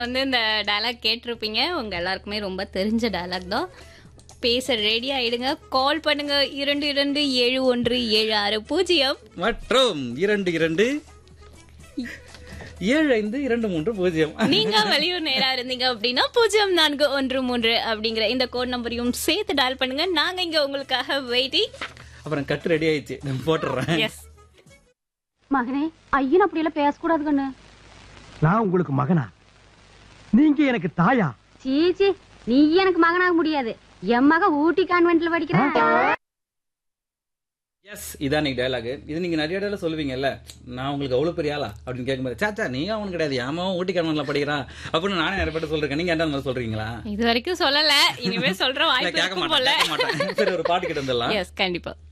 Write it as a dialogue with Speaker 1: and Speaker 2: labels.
Speaker 1: வந்து இந்த டயலாக் கேட்டிருப்பீங்க உங்க எல்லாருக்குமே ரொம்ப தெரிஞ்ச டயலாக் தான் பேச ரெடி ஆயிடுங்க கால் பண்ணுங்க இரண்டு இரண்டு ஏழு ஒன்று ஏழு ஆறு பூஜ்ஜியம்
Speaker 2: மற்றும் இரண்டு இரண்டு ஏழு ஐந்து இரண்டு மூன்று பூஜ்ஜியம்
Speaker 1: நீங்க வெளியூர் நேரா இருந்தீங்க அப்படின்னா பூஜ்ஜியம் நான்கு ஒன்று மூன்று அப்படிங்கிற இந்த கோட் நம்பரையும் சேர்த்து டயல் பண்ணுங்க நாங்க இங்க உங்களுக்காக வெயிட்டிங்
Speaker 2: அப்புறம் கட்டு ரெடி ஆயிடுச்சு நான் போட்டுறேன்
Speaker 1: எஸ்
Speaker 3: மகனே ஐயன் அப்படி எல்லாம் பேசக்கூடாது கண்ணு
Speaker 4: நான் உங்களுக்கு மகனா நீங்க எனக்கு தாயா
Speaker 3: சீச்சி நீ எனக்கு மகனாக முடியாது என் மக ஊட்டி கான்வென்ட்ல படிக்கிறேன்
Speaker 2: எஸ் இதான் நீங்க டயலாக் இது நீங்க நிறைய இடத்துல சொல்லுவீங்கல்ல நான் உங்களுக்கு அவ்வளவு பெரிய ஆளா அப்படின்னு கேட்கும்போது சாச்சா நீங்க அவனு கிடையாது ஏமா ஊட்டி கணவன்ல படிக்கிறான் அப்படின்னு நானே நிறைய பேர் சொல்றேன் நீங்க என்ன மாதிரி சொல்றீங்களா
Speaker 1: இது வரைக்கும் சொல்லல இனிமே சொல்ற
Speaker 2: இல்ல,
Speaker 1: வாய்ப்பு
Speaker 2: கேட்க
Speaker 1: இருக்கும்
Speaker 2: மாட்டேன்
Speaker 1: போல
Speaker 2: கேட்க மாட்டேன் சரி ஒரு பாட்டு கிட்ட வந்துடலாம்
Speaker 1: எஸ் கண்டிப்பா